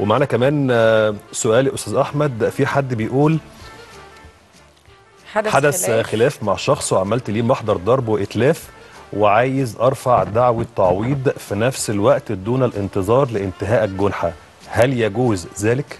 ومعنا كمان آه، سؤال يا استاذ احمد في حد بيقول حدث, حدث خلاف. خلاف مع شخص وعملت ليه محضر ضرب واتلاف وعايز ارفع دعوه تعويض في نفس الوقت دون الانتظار لانتهاء الجنحه هل يجوز ذلك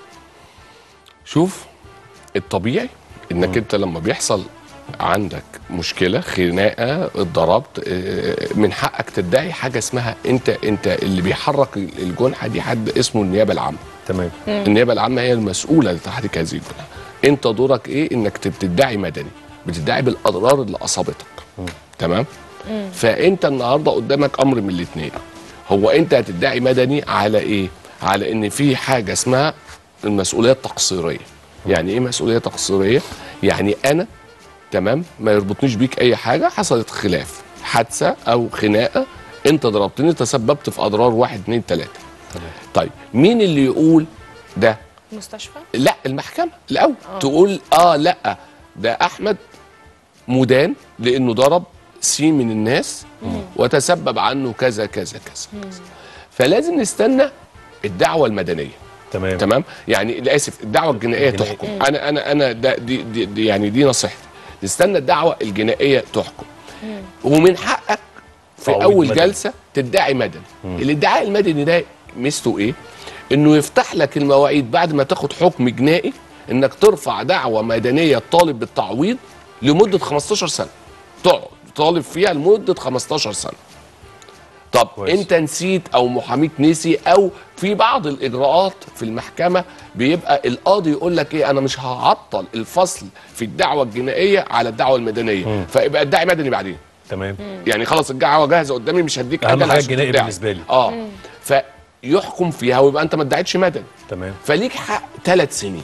شوف الطبيعي انك انت لما بيحصل عندك مشكله خناقه اتضربت آه، من حقك تدعي حاجه اسمها انت انت اللي بيحرك الجنحه دي حد اسمه النيابه العامه تمام النيابه العامه هي المسؤوله لتحريك هذه الجنحه انت دورك ايه انك بتدعي مدني بتدعي بالاضرار اللي اصابتك تمام فانت النهارده قدامك امر من الاثنين هو انت هتدعي مدني على ايه على ان في حاجه اسمها المسؤوليه التقصيريه يعني ايه مسؤوليه تقصيريه يعني انا تمام ما يربطنيش بيك اي حاجه حصلت خلاف حادثه او خناقه انت ضربتني تسببت في اضرار واحد اتنين تلاته طيب مين اللي يقول ده مستشفى لا المحكمه الاول تقول اه لا ده احمد مدان لانه ضرب سي من الناس وتسبب عنه كذا كذا كذا كذا فلازم نستنى الدعوه المدنيه تمام تمام يعني اسف الدعوه الجنائيه الجنائية. تحكم انا انا انا ده دي, دي, دي يعني دي نصيحتي نستنى الدعوه الجنائيه تحكم ومن حقك في تعويض اول مدني. جلسه تدعي مدني الادعاء المدني ده ميزته ايه انه يفتح لك المواعيد بعد ما تاخد حكم جنائي انك ترفع دعوه مدنيه تطالب بالتعويض لمده 15 سنه تقعد تطالب فيها لمده 15 سنه طب كويس. كويس. انت نسيت او محاميك نسي او في بعض الاجراءات في المحكمه بيبقى القاضي يقول لك ايه انا مش هعطل الفصل في الدعوه الجنائيه على الدعوه المدنيه فيبقى ادعي مدني بعدين تمام يعني خلاص الدعوه جاهزه قدامي مش هديك أهم أجل حاجة عشان الجنائي تدعي. بالنسبة لي. اه فيحكم فيها ويبقى انت ما ادعيتش مدني تمام فليك حق ثلاث سنين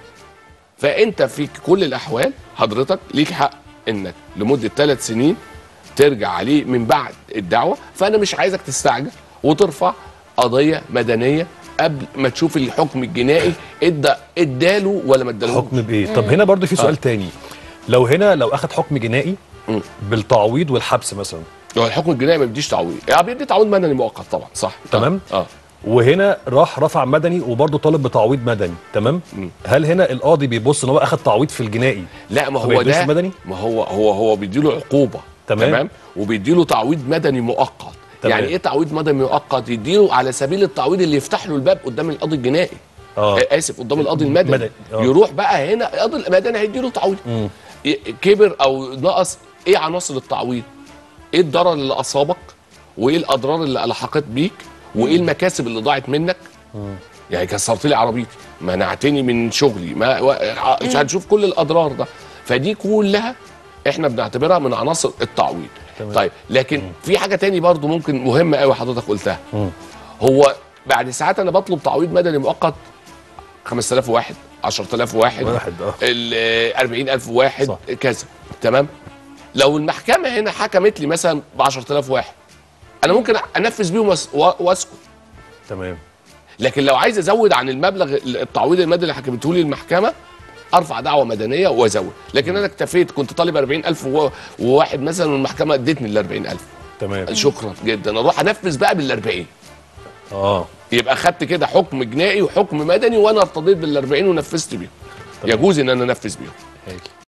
فانت في كل الاحوال حضرتك ليك حق انك لمده ثلاث سنين ترجع عليه من بعد الدعوه فانا مش عايزك تستعجل وترفع قضيه مدنيه قبل ما تشوف الحكم الجنائي ادى اداله ولا ما ادالهوش حكم بايه طب هنا برضو في سؤال تاني لو هنا لو اخد حكم جنائي مم. بالتعويض والحبس مثلا هو الحكم الجنائي ما بيديش تعويض يعني بيدي تعويض مدني مؤقت طبعا صح تمام. اه وهنا راح رفع مدني وبرضه طالب بتعويض مدني تمام مم. هل هنا القاضي بيبص ان هو اخد تعويض في الجنائي لا ما فما هو يدوش ده مدني؟ ما هو هو هو بيديله عقوبه تمام. تمام وبيديله تعويض مدني مؤقت تمام. يعني ايه تعويض مدني مؤقت يديله على سبيل التعويض اللي يفتح له الباب قدام القاضي الجنائي اه آه. اسف قدام القاضي المدني مدني، آه. يروح بقى هنا القاضي المدني هيديله تعويض مم. ي- كبر او نقص ايه عناصر التعويض ايه الضرر اللي اصابك وايه الاضرار اللي الحقت بيك وايه المكاسب اللي ضاعت منك يعني كسرت لي عربيتي منعتني من شغلي ما و- ع- مش هنشوف كل الاضرار ده فدي كلها احنا بنعتبرها من عناصر التعويض تمام. طيب لكن في حاجه تاني برضو ممكن مهمه قوي حضرتك قلتها مم. هو بعد ساعات انا بطلب تعويض مدني مؤقت 5000 واحد 10000 واحد واحد اه ال 40000 واحد صح. كذا تمام لو المحكمه هنا حكمت لي مثلا ب 10000 واحد انا ممكن انفذ بيهم وأس- و- واسكت تمام لكن لو عايز ازود عن المبلغ التعويض المدني اللي حكمته لي المحكمه ارفع دعوه مدنيه وازود لكن انا اكتفيت كنت طالب 40000 و- وواحد مثلا والمحكمه ادتني ال 40000 تمام شكرا جدا اروح انفذ بقى بال 40 اه يبقى خدت كده حكم جنائي وحكم مدني وانا ارتضيت بال 40 ونفذت بيهم تمام. يجوز ان انا انفذ بيهم هايل